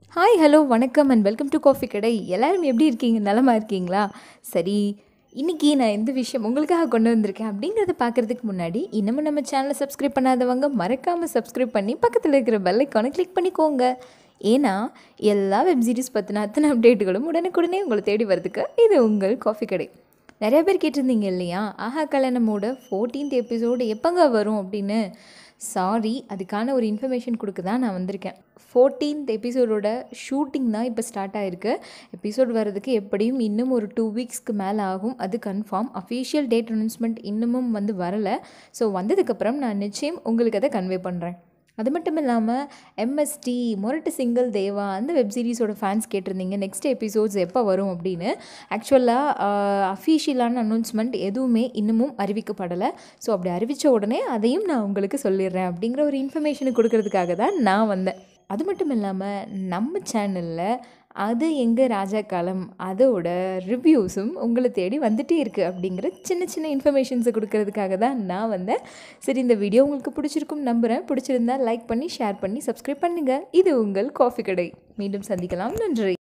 hi hello வணக்கம் and welcome to coffee கடை எல்லாரும் எப்படி இருக்கீங்க நலமா இருக்கீங்களா சரி இன்றைக்கி நான் எந்த விஷயம் உங்களுக்காக கொண்டு வந்திருக்கேன் அப்படிங்கிறத பார்க்குறதுக்கு முன்னாடி இன்னமும் நம்ம சேனலை சப்ஸ்கிரைப் பண்ணாதவங்க மறக்காமல் சப்ஸ்கிரைப் பண்ணி பக்கத்தில் இருக்கிற பெல் ஐக்கானை கிளிக் பண்ணிக்கோங்க ஏன்னா எல்லா வெப் சீரிஸ் பற்றின அத்தனை அப்டேட்டுகளும் உடனுக்குடனே உங்களை தேடி வரதுக்கு இது உங்கள் காஃபி கடை நிறைய பேர் கேட்டிருந்தீங்க இல்லையா ஆஹா கல்யாணமோட ஃபோர்டீன்த் எபிசோடு எப்போங்க வரும் அப்படின்னு சாரி அதுக்கான ஒரு இன்ஃபர்மேஷன் கொடுக்க தான் நான் வந்திருக்கேன் ஃபோர்டீன்த் எபிசோடோட ஷூட்டிங் தான் இப்போ ஸ்டார்ட் ஆகிருக்கு எபிசோட் வர்றதுக்கு எப்படியும் இன்னும் ஒரு டூ வீக்ஸ்க்கு மேலே ஆகும் அது கன்ஃபார்ம் அஃபீஷியல் டேட் அனௌன்ஸ்மெண்ட் இன்னமும் வந்து வரலை ஸோ வந்ததுக்கப்புறம் நான் நிச்சயம் உங்களுக்கு அதை கன்வே பண்ணுறேன் அது மட்டும் இல்லாமல் எம்எஸ்டி மொரட்டு சிங்கிள் தேவா அந்த வெப் சீரிஸோட ஃபேன்ஸ் கேட்டிருந்தீங்க நெக்ஸ்ட் எபிசோட்ஸ் எப்போ வரும் அப்படின்னு ஆக்சுவலாக அஃபீஷியலான அனௌன்ஸ்மெண்ட் எதுவுமே இன்னமும் அறிவிக்கப்படலை ஸோ அப்படி அறிவித்த உடனே அதையும் நான் உங்களுக்கு சொல்லிடுறேன் அப்படிங்கிற ஒரு இன்ஃபர்மேஷனை கொடுக்கறதுக்காக தான் நான் வந்தேன் அது மட்டும் இல்லாமல் நம்ம சேனலில் அது எங்கள் ராஜா காலம் அதோட ரிவ்யூஸும் உங்களை தேடி வந்துட்டே இருக்குது அப்படிங்கிற சின்ன சின்ன இன்ஃபர்மேஷன்ஸை கொடுக்கறதுக்காக தான் நான் வந்தேன் சரி இந்த வீடியோ உங்களுக்கு பிடிச்சிருக்கும் நம்புகிறேன் பிடிச்சிருந்தா லைக் பண்ணி ஷேர் பண்ணி சப்ஸ்கிரைப் பண்ணுங்கள் இது உங்கள் காஃபி கடை மீண்டும் சந்திக்கலாம் நன்றி